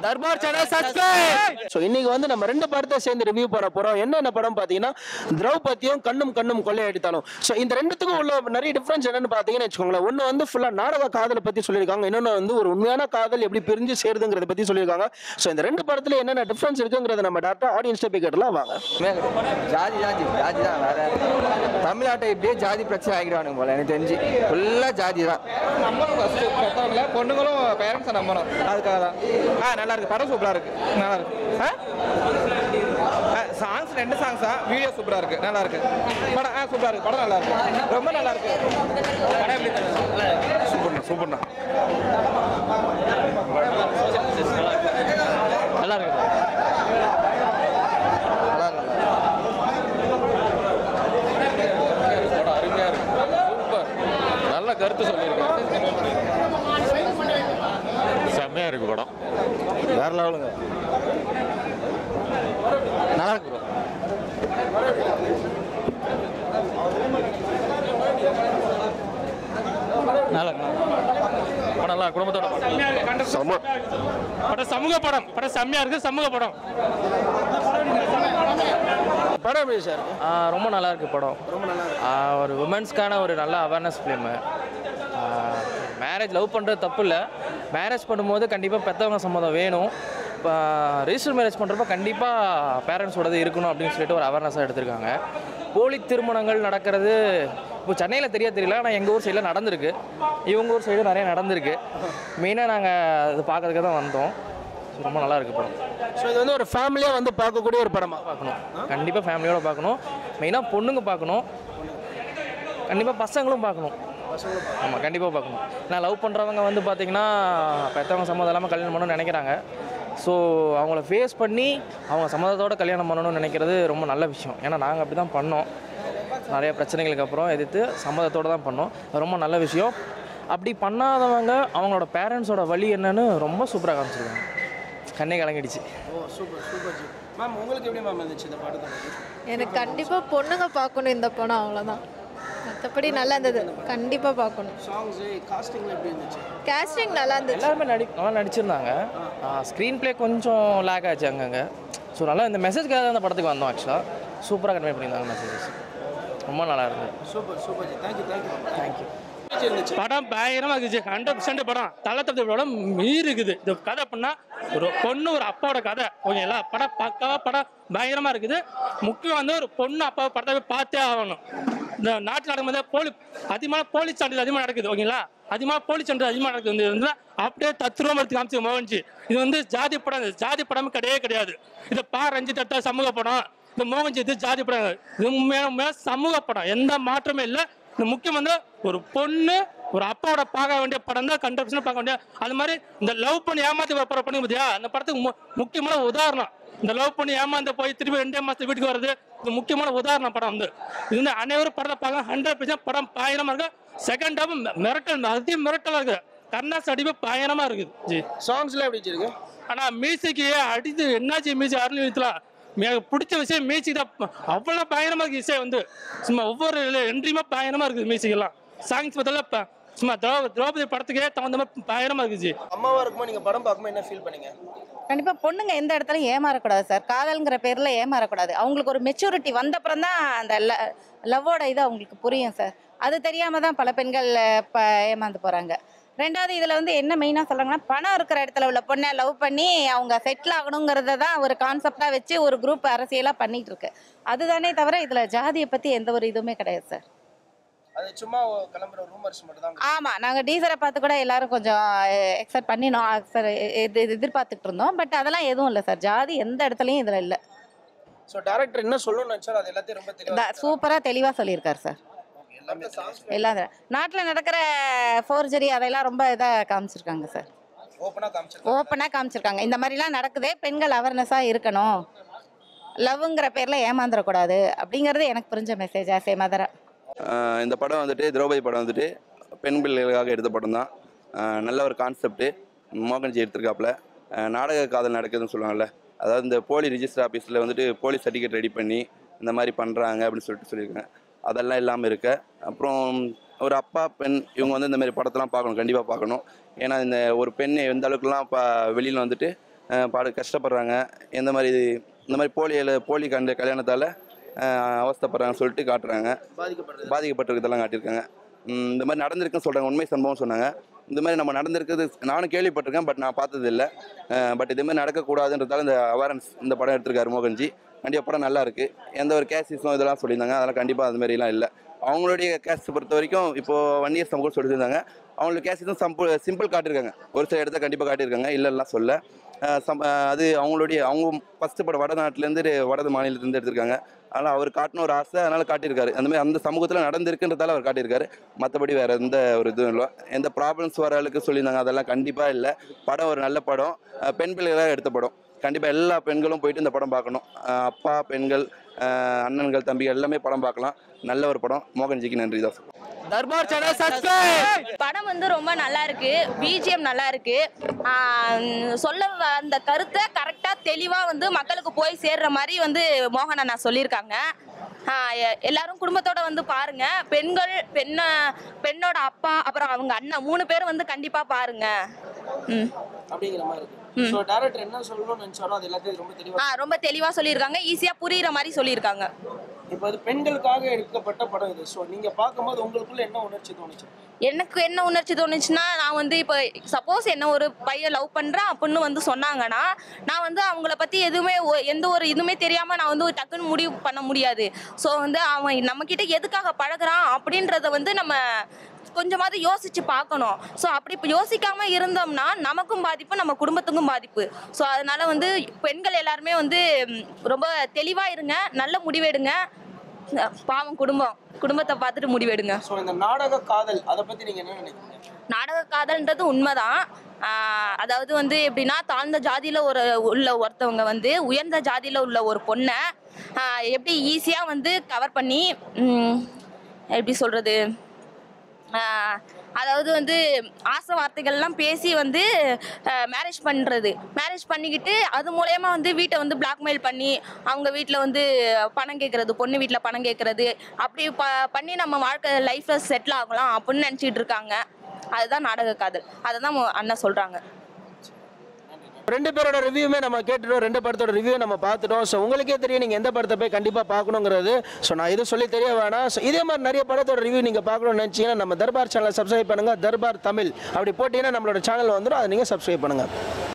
Darbar channel subscribe so இன்னைக்கு வந்து நம்ம ரெண்டு படத்தை சேர்ந்து ரிவ்யூ பண்ண போறோம் என்னென்ன படம் பார்த்தீங்கன்னா திரௌபதியும் கண்ணும் கண்ணும் கொள்ளையடித்தாலும் ஸோ இந்த ரெண்டுத்துக்கும் உள்ள நிறைய டிஃபரன்ஸ் என்னன்னு பார்த்தீங்கன்னு வச்சுக்கோங்களேன் ஒன்று வந்து ஃபுல்லாக நாடக காதலை பற்றி சொல்லியிருக்காங்க இன்னொன்று வந்து ஒரு உண்மையான காதல் எப்படி பிரிஞ்சு சேருதுங்கிறத பற்றி சொல்லியிருக்காங்க ஸோ இந்த ரெண்டு படத்துல என்னென்ன டிஃபரன்ஸ் இருக்குங்கிறத நம்ம டேரக்டாக ஆடியன்ஸ் போய் கேட்டலாம் வாங்க ஜாதி ஜாதி ஜாதி தான் வேற தமிழ்நாட்டை இப்படியே ஜாதி பிரச்சனை ஆகிடுவானுங்க போல எனக்கு தெரிஞ்சு ஃபுல்லாக ஜாதி தான் நம்பணும் ஃபர்ஸ்ட் பெற்றவங்கள பொண்ணுங்களும் பேரண்ட்ஸை நம்பணும் அதுக்காக தான் ஆ நல்லா இருக்கு படம் சூப்பராக இருக்கு நல்லா இருக்கு ஆ சாங்ஸ் ரெண்டு சாங்ஸ் தான் வீடியோ சூப்பராக இருக்கு நல்லா இருக்கு படம் ஆ சூப்பராக இருக்கு படம் நல்லா இருக்கு ரொம்ப நல்லா இருக்கு படம் எப்படி சூப்பர்ண்ணா சூப்பர்ண்ணா நல்லா இருக்கு நல்லா இருக்கு படம் அருமையாக இருக்கு சூப்பர் நல்ல கருத்து சொல்லியிருக்கேன் செம்மையா இருக்கு படம் வேற லெவலுங்க நல்லா இருக்கு ப்ரோ நல்லா படம் நல்லா குடும்பத்தோட படம் சமூக படம் படம் செம்மையா இருக்கு சமூக படம் படம் எப்படி சார் ஆ, ரொம்ப நல்லா இருக்கு படம் ஆ, ஒரு உமன்ஸ்க்கான ஒரு நல்ல அவேர்னஸ் ஃபிலிமு மேரேஜ் லவ் பண்ணுறது தப்பு இல்லை மேரேஜ் பண்ணும்போது கண்டிப்பாக பெற்றவங்க சம்மதம் வேணும் இப்போ ரிஜிஸ்டர் மேரேஜ் பண்ணுறப்ப கண்டிப்பாக பேரண்ட்ஸோடது இருக்கணும் அப்படின்னு சொல்லிட்டு ஒரு அவேர்னஸாக எடுத்திருக்காங்க போலி திருமணங்கள் நடக்கிறது இப்போ சென்னையில் தெரிய தெரியல ஆனால் எங்கள் ஊர் சைடில் நடந்திருக்கு இவங்க ஊர் சைடும் நிறைய நடந்திருக்கு மெயினாக நாங்கள் அது பார்க்கறதுக்கு தான் வந்தோம் ரொம்ப நல்லா இருக்கு படம் ஸோ இது வந்து ஒரு ஃபேமிலியாக வந்து பார்க்கக்கூடிய ஒரு படமா பார்க்கணும் கண்டிப்பாக ஃபேமிலியோட பார்க்கணும் மெயினாக பொண்ணுங்க பார்க்கணும் கண்டிப்பாக பசங்களும் பார்க்கணும் ஆமாம் கண்டிப்பாக பார்க்கணும் நான் லவ் பண்ணுறவங்க வந்து பார்த்தீங்கன்னா பெற்றவங்க சம்மதம் இல்லாமல் கல்யாணம் பண்ணணும்னு நினைக்கிறாங்க ஸோ அவங்கள ஃபேஸ் பண்ணி அவங்க சம்மதத்தோட கல்யாணம் பண்ணணும்னு நினைக்கிறது ரொம்ப நல்ல விஷயம் ஏன்னா நாங்கள் அப்படி தான் பண்ணோம் நிறைய பிரச்சனைகளுக்கு அப்புறம் எதிர்த்து சம்மதத்தோடு தான் பண்ணோம் அது ரொம்ப நல்ல விஷயம் அப்படி பண்ணாதவங்க அவங்களோட பேரண்ட்ஸோட வழி என்னன்னு ரொம்ப சூப்பராக காமிச்சிருக்காங்க கண்ணே கலங்கிடுச்சு ஓ சூப்பர் சூப்பர் ஜி மேம் உங்களுக்கு எப்படி மேம் இருந்துச்சு இந்த படத்தை பத்தி? எனக்கு கண்டிப்பாக பொண்ணுங்க பார்க்கணும் இந்த படம் அவ்வளோதான் மற்றபடி நல்லா இருந்தது கண்டிப்பாக பார்க்கணும் சாங்ஸ் காஸ்டிங்ல எப்படி இருந்துச்சு கேஸ்டிங் நல்லா இருந்துச்சு எல்லாருமே நடி நல்லா நடிச்சிருந்தாங்க ஸ்க்ரீன் ப்ளே கொஞ்சம் லேக் ஆச்சு அங்கங்கே ஸோ நல்லா இந்த மெசேஜ்க்காக அந்த படத்துக்கு வந்தோம் ஆக்சுவலாக சூப்பராக கன்வே பண்ணியிருந்தாங்க மெசேஜஸ் ரொம்ப நல்லா இருந்தது super super ji thank you thank you thank you இருந்துச்சு படம் பயங்கரமா இருக்குது ஹண்ட்ரட் பர்சன்ட் படம் தலை தப்பி படம் மீறி இருக்குது இந்த கதை பண்ணா ஒரு பொண்ணு ஒரு அப்பாவோட கதை ஓகேங்களா படம் பக்காவா படம் பயங்கரமா இருக்குது முக்கியம் வந்து ஒரு பொண்ணு அப்பாவை படத்தை போய் பார்த்தே ஆகணும் இந்த நாட்டில் நடக்கும்போது போலி அதிகமான போலி சான்றிதழ் அதிகமாக நடக்குது ஓகேங்களா அதிகமாக போலி சான்றிதழ் அதிகமாக நடக்குது வந்து இருந்தா அப்படியே தத்துருவம் எடுத்து காமிச்சு மோகன்ஜி இது வந்து ஜாதி படம் இது ஜாதி படம் கிடையவே கிடையாது இது பா ரஞ்சித் அட்டா சமூக படம் இந்த மோகன்ஜி இது ஜாதி படம் இது உண்மையான உண்மையான சமூக படம் எந்த மாற்றமே இல்லை இந்த முக்கியம் வந்து ஒரு பொண்ணு ஒரு அப்பாவோட பார்க்க வேண்டிய படம் தான் கண்டப்ஷன் பார்க்க வேண்டிய அது மாதிரி இந்த லவ் பண்ணி ஏமாத்தி போற பண்ணி பார்த்தியா அந்த படத்துக்கு மு- முக்கியமான உதாரணம் இந்த லவ் பண்ணி ஏமாந்து போய் திருப்பி ரெண்டே மாசத்துக்கு வீட்டுக்கு வர்றது இது முக்கியமான உதாரணம் படம் வந்து இது வந்து அனைவரும் படத்தை பார்க்க ஹண்ட்ரட் பர்சன்ட் படம் பயணமா இருக்கு செகண்ட் ஹாஃப் மிரட்டல் அதிக மிரட்டலா இருக்கு கர்நாஸ் அடிப்பு பயணமா இருக்குது ஜி சாங்ஸ்ல எப்படி ஜி இருக்கு ஆனா மியூசிக்கு அடித்து என்னாச்சு மியூசிக் அருள் எழுத்துலாம் எனக்கு பிடிச்ச விஷயம் மியூசிக் தான் அவ்வளோ பயங்கரமா இருக்கு இசை வந்து சும்மா ஒவ்வொரு என்ட்ரியுமே பயங்கரமா இருக்குது மியூசிக் எல்லாம் சாங்ஸ் பார்த்தா சும்மா திரௌ- திரௌபதி படத்துக்கே தகுந்த மாதிரி பயங்கரமா இருக்குச்சு அம்மாவா இருக்கும்போது நீங்க படம் பார்க்கும்போது என்ன ஃபீல் பண்ணீங்க கண்டிப்பா பொண்ணுங்க எந்த இடத்துலயும் ஏமாறக்கூடாது சார் காதல்ங்கிற பேர்ல ஏமாறக்கூடாது அவங்களுக்கு ஒரு மெச்சூரிட்டி வந்தப்புறம் தான் அந்த லவ்வோட இது அவங்களுக்கு புரியும் சார் அது தெரியாம தான் பல பெண்கள் அஹ், ப ஏமாந்து போறாங்க ரெண்டாவது இதுல வந்து என்ன மெயினா சொல்றாங்கன்னா பணம் இருக்கிற இடத்துல உள்ள பொண்ணை லவ் பண்ணி அவங்க செட்டில் ஆகணுங்கிறத தான் ஒரு கான்செப்டா வச்சு ஒரு குரூப் அரசியலா பண்ணிட்டு இருக்கு அதுதானே தவிர இதுல ஜாதியை பத்தி எந்த ஒரு இதுவுமே கிடையாது சார் அது சும்மா கிளம்புற ரூமர்ஸ் மட்டும் தான் ஆமா நாங்க டீசரை பார்த்து கூட எல்லாரும் கொஞ்சம் எக்ஸப்ட் பண்ணினோம் சார் எதிர்பார்த்துட்டு இருந்தோம் பட் அதெல்லாம் எதுவும் இல்லை சார் ஜாதி எந்த இடத்துலயும் இதுல இல்ல ஸோ டேரக்டர் என்ன சொல்லணும்னு நினைச்சாலும் அது எல்லாத்தையும் ரொம்ப தெளிவா சூப்பரா தெளிவா சொல்லியிருக்காரு சார் எல்லாமே சாங்ஸ் எல்லாம் நாட்டில் நடக்கிற ஃபோர்ஜரி அதெல்லாம் ரொம்ப இதாக காமிச்சிருக்காங்க சார் ஓப்பனா காமிச்சிருக்காங்க ஓப்பனாக காமிச்சிருக்காங்க இந்த மாதிரிலாம் நடக்குதே பெண்கள் அவேர்னஸாக இருக்கணும் லவ்ங்கிற பேரில் ஏமாந்துடக்கூடாது அப்படிங்கிறது எனக்கு புரிஞ்ச மெசேஜ் ஆஸ் ஏ மதரா ஆஹ் இந்த படம் வந்துட்டு திரௌபதி படம் வந்துட்டு பெண் பிள்ளைகளுக்காக எடுத்த படம் தான் நல்ல ஒரு கான்செப்ட்டு மோகன்ஜி எடுத்திருக்காப்புல ஆஹ் நாடக காதல் நடக்குதுன்னு சொல்லுவாங்கல்ல அதாவது இந்த போலி ரிஜிஸ்டர் ஆஃபீஸில் வந்துட்டு போலி சர்டிஃபிகேட் ரெடி பண்ணி இந்த மாதிரி பண்ணுறாங்க அப்படின்னு சொல்லிட்டு சொல்லியிருக்காங்க அதெல்லாம் இல்லாமல் இருக்க அப்புறம் ஒரு அப்பா பெண் இவங்க வந்து இந்த மாதிரி படத்தெல்லாம் பார்க்கணும் கண்டிப்பாக பார்க்கணும் ஏன்னா இந்த ஒரு பெண் எந்த அளவுக்குலாம் இப்போ வெளியில் வந்துட்டு அஹ் பாடு கஷ்டப்படுறாங்க எந்த மாதிரி இந்த மாதிரி போலியில் போலி கண்ட கல்யாணத்தால் அவஸ்தைப்படுறாங்கன்னு சொல்லிட்டு காட்டுறாங்க பாதிக்கப்படுறது பாதிக்கப்பட்டிருக்கதெல்லாம் காட்டியிருக்காங்க ம், இந்த மாதிரி நடந்திருக்குன்னு சொல்கிறாங்க உண்மை சம்பவம் சொன்னாங்க இந்த மாதிரி நம்ம நடந்திருக்கிறது நானும் கேள்விப்பட்டிருக்கேன் பட் நான் பார்த்தது இல்லை பட் இதே மாதிரி நடக்கக்கூடாதுன்றதால இந்த அவேர்னஸ் இந்த படம் எடுத்திருக்காரு மோகன்ஜி கண்டிப்பாக படம் நல்லா இருக்கு எந்த ஒரு கேசிஸும் இதெல்லாம் சொல்லியிருந்தாங்க அதெல்லாம் கண்டிப்பாக அது மாதிரிலாம் இல்லை அவங்களுடைய கேஸ் பொறுத்த வரைக்கும் இப்போது ஒன் இயர்ஸ் கூட சொல்லியிருந்தாங்க அவங்களுக்கு கேசிஸும் சிம்பிள் சிம்பிள் காட்டியிருக்காங்க ஒரு சில இடத்த கண்டிப்பாக காட்டியிருக்காங்க இல்லைலாம் சொல்ல அஹ் சம் அஹ் அது அவங்களுடைய அவங்க ஃபஸ்ட்டு படம் வடநாட்டிலேருந்து வட மாநிலத்திலேருந்து எடுத்திருக்காங்க அதனால் அவர் காட்டின ஒரு ஆசை அதனால் காட்டியிருக்காரு அந்த மாதிரி அந்த சமூகத்தில் நடந்திருக்குன்றதால அவர் காட்டியிருக்காரு மற்றபடி வேறு எந்த ஒரு இதுவும் இல்லை எந்த ப்ராப்ளம்ஸ் வர அளவுக்கு சொல்லியிருந்தாங்க அதெல்லாம் கண்டிப்பாக இல்லை படம் ஒரு நல்ல படம் அஹ் பெண் பிள்ளைகளாக எடுத்த படம் கண்டிப்பாக எல்லா பெண்களும் போயிட்டு இந்த படம் பார்க்கணும் அஹ் அப்பா பெண்கள் அஹ் அண்ணன்கள் தம்பிகள் எல்லாமே படம் பார்க்கலாம் நல்ல ஒரு படம் மோகன்ஜிக்கு நன்றி தான் தர்பார் சேனல் சப்ஸ்கிரைப் படம் வந்து ரொம்ப நல்லா இருக்கு பிஜிஎம் நல்லா இருக்கு ஆஹ் சொல்ல அந்த கருத்தை கரெக்டா தெளிவா வந்து மக்களுக்கு போய் சேர்ற மாதிரி வந்து மோகன் அண்ணா சொல்லியிருக்காங்க ஆஹ் எ- எல்லாரும் குடும்பத்தோட வந்து பாருங்க பெண்கள் பெண்ண பெண்ணோட அப்பா அப்புறம் அவங்க அண்ணன் மூணு பேரும் வந்து கண்டிப்பா பாருங்க ம் அப்படிங்கிற மாதிரி இருக்கு ஸோ டேரக்டர் என்ன சொல்லணும்னு நினைச்சாரோ அது எல்லாத்தையும் ரொம்ப தெளிவா ஆ ரொம்ப தெளிவா சொல்லியிருக்காங்க ஈஸியா புரியுற மாதிரி சொல்லியிருக்காங்க இப்போ அது பெண்களுக்காக எடுக்கப்பட்ட படம் இது ஸோ நீங்க பார்க்கும்போது உங்களுக்குள்ள என்ன உணர்ச்சி தோணுச்சு எனக்கு என்ன உணர்ச்சி தோணுச்சுன்னா நான் வந்து இப்போ சப்போஸ் என்ன ஒரு பையன் லவ் பண்ணுறேன் அப்படின்னு வந்து சொன்னாங்கன்னா நான் வந்து அவங்கள பற்றி எதுவுமே ஒ- எந்த ஒரு இதுவுமே தெரியாமல் நான் வந்து ஒரு டக்குன்னு முடிவு பண்ண முடியாது ஸோ வந்து அவன் நம்மக்கிட்ட எதுக்காக பழகுறான் அப்படின்றத வந்து நம்ம கொஞ்சமாவது யோசிச்சு பார்க்கணும் ஸோ அப்படி இப்போ யோசிக்காம இருந்தோம்னா நமக்கும் பாதிப்பு நம்ம குடும்பத்துக்கும் பாதிப்பு ஸோ அதனால வந்து பெண்கள் எல்லாருமே வந்து ம், ரொம்ப தெளிவாக இருங்க நல்ல முடிவெடுங்க பாவம் குடும்பம் குடும்பத்தை பார்த்துட்டு முடிவெடுங்க ஸோ இந்த நாடக காதல் அதை பத்தி நீங்க என்ன நினைக்கிறீங்க நாடக காதல்ன்றது உண்மைதான் ஆஹ் அதாவது வந்து எப்படின்னா தாழ்ந்த ஜாதியில் ஒரு உள்ள ஒருத்தவங்க வந்து உயர்ந்த ஜாதியில் உள்ள ஒரு பொண்ணை ஆஹ் எப்படி ஈஸியாக வந்து கவர் பண்ணி ம், எப்படி சொல்கிறது அதாவது வந்து ஆசை வார்த்தைகள்லாம் பேசி வந்து மேரேஜ் பண்ணுறது மேரேஜ் பண்ணிக்கிட்டு அது மூலயமா வந்து வீட்டை வந்து பிளாக்மெயில் பண்ணி அவங்க வீட்டில் வந்து பணம் கேட்குறது பொண்ணு வீட்டில் பணம் கேட்குறது அப்படி ப பண்ணி நம்ம வாழ்க்கை லைஃப்பில் செட்டில் ஆகலாம் அப்படின்னு நினச்சிட்டு இருக்காங்க அதுதான் நாடக காதல் அதை தான் அண்ணன் சொல்கிறாங்க ரெண்டு பேரோட ரிவ்யூமே நம்ம கேட்டுட்டோம் ரெண்டு படத்தோட ரிவ்யூ நம்ம பார்த்துட்டோம் ஸோ உங்களுக்கே தெரியும் நீங்கள் எந்த படத்தை போய் கண்டிப்பாக பார்க்கணுங்கிறது ஸோ நான் இது சொல்லி தெரிய வேணாம் ஸோ இதே மாதிரி நிறைய படத்தோட ரிவ்யூ நீங்கள் பார்க்கணும்னு நினச்சிங்கன்னா நம்ம தர்பார் சேனலை சப்ஸ்கிரைப் பண்ணுங்கள் தர்பார் தமிழ் அப்படி போட்டிங்கன்னா நம்மளோட சேனல் வந்துடும் அதை நீங்கள் சப்ஸ்கிரைப் பண்ணுங்கள்